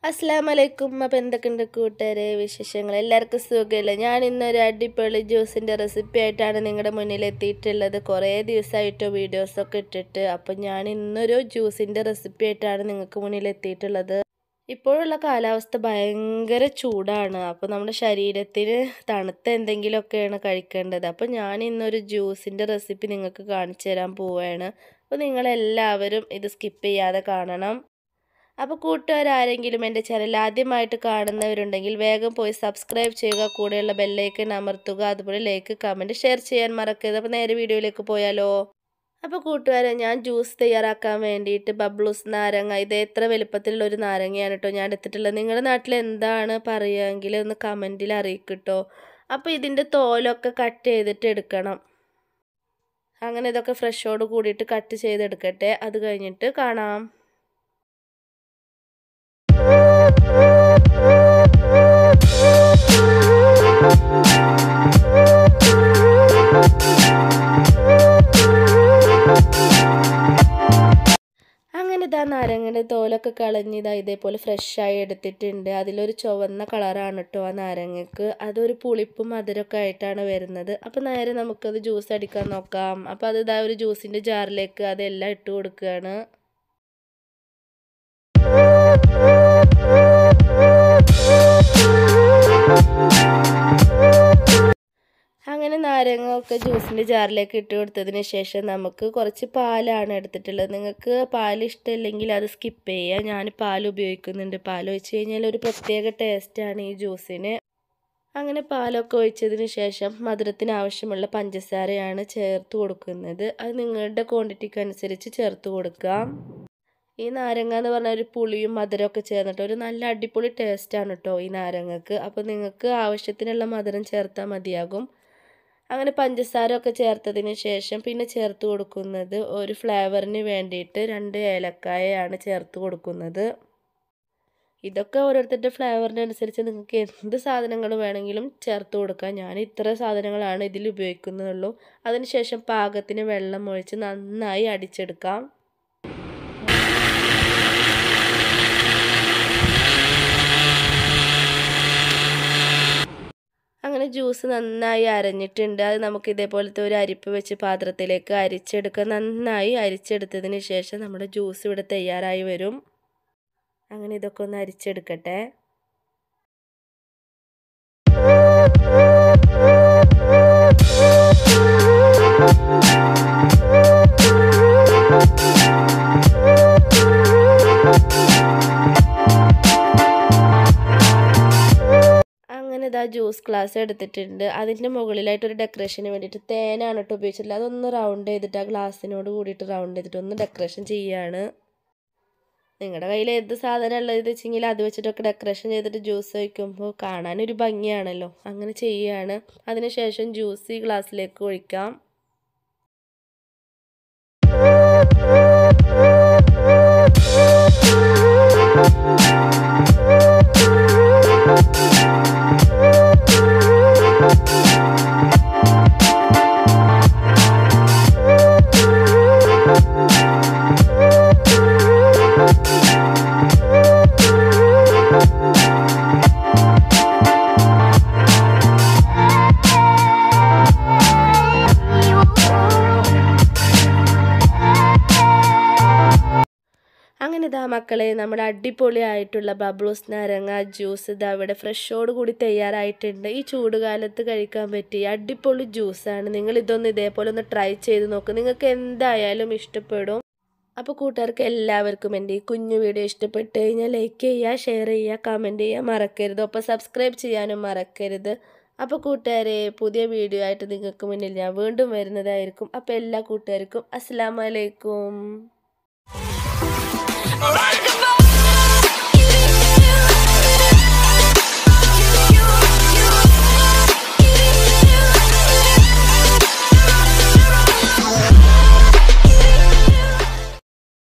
അസ്സാം വലൈക്കും അപ്പോൾ എന്തൊക്കെയുണ്ട് കൂട്ടുകാരെ വിശേഷങ്ങൾ എല്ലാവർക്കും സുഖമില്ല ഞാൻ ഇന്നൊരു അടിപൊളി ജ്യൂസിൻ്റെ റെസിപ്പി ആയിട്ടാണ് നിങ്ങളുടെ മുന്നിൽ എത്തിയിട്ടുള്ളത് കുറേ ദിവസമായിട്ട് വീഡിയോസൊക്കെ ഇട്ടിട്ട് അപ്പോൾ ഞാൻ ഇന്നൊരു ജ്യൂസിൻ്റെ റെസിപ്പി ആയിട്ടാണ് നിങ്ങൾക്ക് മുന്നിൽ എത്തിയിട്ടുള്ളത് ഇപ്പോഴുള്ള കാലാവസ്ഥ ഭയങ്കര ചൂടാണ് അപ്പോൾ നമ്മുടെ ശരീരത്തിന് തണുത്ത എന്തെങ്കിലുമൊക്കെയാണ് കഴിക്കേണ്ടത് അപ്പോൾ ഞാൻ ഇന്നൊരു ജ്യൂസിൻ്റെ റെസിപ്പി നിങ്ങൾക്ക് കാണിച്ചു തരാൻ പോവുകയാണ് അപ്പോൾ നിങ്ങളെല്ലാവരും ഇത് സ്കിപ്പ് ചെയ്യാതെ കാണണം അപ്പോൾ കൂട്ടുകാരാരെങ്കിലും എൻ്റെ ചാനൽ ആദ്യമായിട്ട് കാണുന്നവരുണ്ടെങ്കിൽ വേഗം പോയി സബ്സ്ക്രൈബ് ചെയ്യുക കൂടെയുള്ള ബെല്ലൈക്കൻ അമർത്തുക അതുപോലെ ലൈക്ക് കമൻറ്റ് ഷെയർ ചെയ്യാൻ മറക്കരുത് അപ്പോൾ നേരെ വീഡിയോയിലേക്ക് പോയാലോ അപ്പോൾ കൂട്ടുകാരെ ഞാൻ ജ്യൂസ് തയ്യാറാക്കാൻ വേണ്ടിയിട്ട് ബബ്ലൂസ് നാരങ്ങ ഇത് എത്ര വലുപ്പത്തിലുള്ള ഒരു നാരങ്ങയാണ് കേട്ടോ ഞാൻ എടുത്തിട്ടുള്ളത് നിങ്ങളുടെ നാട്ടിൽ എന്താണ് പറയുകയെങ്കിൽ ഒന്ന് കമൻറ്റിൽ അറിയിക്കട്ടോ അപ്പോൾ ഇതിൻ്റെ തോലൊക്കെ കട്ട് ചെയ്തിട്ട് എടുക്കണം അങ്ങനെ ഇതൊക്കെ ഫ്രഷോട് കൂടിയിട്ട് കട്ട് ചെയ്തെടുക്കട്ടെ അത് കഴിഞ്ഞിട്ട് കാണാം അങ്ങനെ ഇതാ നാരങ്ങയുടെ തോലൊക്കെ കളഞ്ഞ് ഇതാ ഇതേപോലെ ഫ്രഷായി എടുത്തിട്ടുണ്ട് അതിലൊരു ചുവന്ന കളറാണ് കേട്ടോ ആ നാരങ്ങക്ക് അതൊരു പുളിപ്പും മധുരമൊക്കെ ആയിട്ടാണ് വരുന്നത് അപ്പോൾ നേരെ നമുക്കത് ജ്യൂസ് അടിക്കാൻ നോക്കാം അപ്പോൾ അത് ഇതാ ഒരു ജ്യൂസിൻ്റെ ജാറിലേക്ക് അതെല്ലാം ഇട്ട് കൊടുക്കുകയാണ് അങ്ങനെ നാരങ്ങ ഒക്കെ ജ്യൂസിൻ്റെ ജാറിലേക്ക് ഇട്ട് കൊടുത്തതിന് ശേഷം നമുക്ക് കുറച്ച് പാലാണ് എടുത്തിട്ടുള്ളത് നിങ്ങൾക്ക് പാൽ ഇഷ്ടമില്ലെങ്കിൽ അത് സ്കിപ്പ് ചെയ്യുക ഞാൻ പാൽ ഉപയോഗിക്കുന്നുണ്ട് പാൽ ഒഴിച്ച് കഴിഞ്ഞാൽ ഒരു പ്രത്യേക ടേസ്റ്റാണ് ഈ ജ്യൂസിന് അങ്ങനെ പാലൊക്കെ ഒഴിച്ചതിന് ശേഷം മധുരത്തിന് ആവശ്യമുള്ള പഞ്ചസാരയാണ് ചേർത്ത് കൊടുക്കുന്നത് അത് നിങ്ങളുടെ ക്വാണ്ടിറ്റിക്ക് അനുസരിച്ച് ചേർത്ത് കൊടുക്കാം ഈ നാരങ്ങ എന്ന് പറഞ്ഞാൽ ഒരു പുളിയും മധുരമൊക്കെ ചേർന്നിട്ട് ഒരു നല്ല അടിപൊളി ടേസ്റ്റാണ് കേട്ടോ ഈ നാരങ്ങക്ക് അപ്പോൾ നിങ്ങൾക്ക് ആവശ്യത്തിനുള്ള മധുരം ചേർത്താൽ മതിയാകും അങ്ങനെ പഞ്ചസാര ഒക്കെ ചേർത്തതിന് ശേഷം പിന്നെ ചേർത്ത് കൊടുക്കുന്നത് ഒരു ഫ്ലേവറിന് വേണ്ടിയിട്ട് രണ്ട് ഏലക്കായയാണ് ചേർത്ത് കൊടുക്കുന്നത് ഇതൊക്കെ ഓരോരുത്തരുടെ ഫ്ലേവറിനനുസരിച്ച് നിങ്ങൾക്ക് എന്ത് സാധനങ്ങൾ വേണമെങ്കിലും ചേർത്ത് കൊടുക്കാം ഞാൻ ഇത്ര സാധനങ്ങളാണ് ഇതിൽ ഉപയോഗിക്കുന്നുള്ളൂ അതിനുശേഷം പാകത്തിന് വെള്ളം ഒഴിച്ച് നന്നായി അടിച്ചെടുക്കാം അങ്ങനെ ജ്യൂസ് നന്നായി അരഞ്ഞിട്ടുണ്ട് അത് നമുക്ക് ഇതേപോലത്തെ ഒരു അരിപ്പ് വെച്ച് പാത്രത്തിലേക്ക് അരിച്ചെടുക്കുക നന്നായി അരിച്ചെടുത്തതിന് ശേഷം നമ്മുടെ ജ്യൂസ് ഇവിടെ തയ്യാറായി വരും അങ്ങനെ ഇതൊക്കെ ഒന്ന് അരിച്ചെടുക്കട്ടെ അങ്ങനെ ഇതാ ജ്യൂസ് ഗ്ലാസ് എടുത്തിട്ടുണ്ട് അതിൻ്റെ മുകളിലായിട്ട് ഒരു ഡെക്കറേഷന് വേണ്ടിയിട്ട് തേനാണ് കേട്ടോ ഉപയോഗിച്ചിട്ടുള്ളത് അതൊന്ന് റൗണ്ട് ചെയ്തിട്ട് ആ ഗ്ലാസ്സിനോട് കൂടിയിട്ട് റൗണ്ട് ചെയ്തിട്ട് ഒന്ന് ഡെക്കറേഷൻ ചെയ്യാണ് നിങ്ങളുടെ കയ്യിൽ ഏത് സാധനം ഉള്ളത് വെച്ചെങ്കിൽ അത് വെച്ചിട്ടൊക്കെ ഡെക്കറേഷൻ ചെയ്തിട്ട് ജ്യൂസ് ഒഴിക്കുമ്പോൾ കാണാനൊരു ഭംഗിയാണല്ലോ അങ്ങനെ ചെയ്യുകയാണ് അതിനുശേഷം ജ്യൂസ് ഈ ഗ്ലാസ്സിലേക്ക് ഒഴിക്കാം അങ്ങനെ ഇതാ മക്കളെ നമ്മുടെ അടിപൊളിയായിട്ടുള്ള ബബ്ലൂസ് നാരങ്ങ ജ്യൂസ് ഇതാ ഇവിടെ ഫ്രഷോട് കൂടി തയ്യാറായിട്ടുണ്ട് ഈ ചൂടുകാലത്ത് കഴിക്കാൻ പറ്റിയ അടിപൊളി ജ്യൂസാണ് നിങ്ങൾ ഇതൊന്ന് ഇതേപോലെ ഒന്ന് ട്രൈ ചെയ്ത് നോക്ക് നിങ്ങൾക്ക് എന്തായാലും ഇഷ്ടപ്പെടും അപ്പോൾ കൂട്ടുകാർക്ക് എല്ലാവർക്കും എൻ്റെ ഈ കുഞ്ഞു വീഡിയോ ഇഷ്ടപ്പെട്ട് കഴിഞ്ഞാൽ ലൈക്ക് ചെയ്യുക ഷെയർ ചെയ്യുക കമൻറ്റ് ചെയ്യുക മറക്കരുത് ഒപ്പം സബ്സ്ക്രൈബ് ചെയ്യാനും മറക്കരുത് അപ്പോൾ കൂട്ടുകാരെ പുതിയ വീഡിയോ ആയിട്ട് നിങ്ങൾക്ക് മുന്നിൽ ഞാൻ വീണ്ടും വരുന്നതായിരിക്കും അപ്പോൾ എല്ലാ കൂട്ടുകാർക്കും അസ്സാം വലൈക്കും Like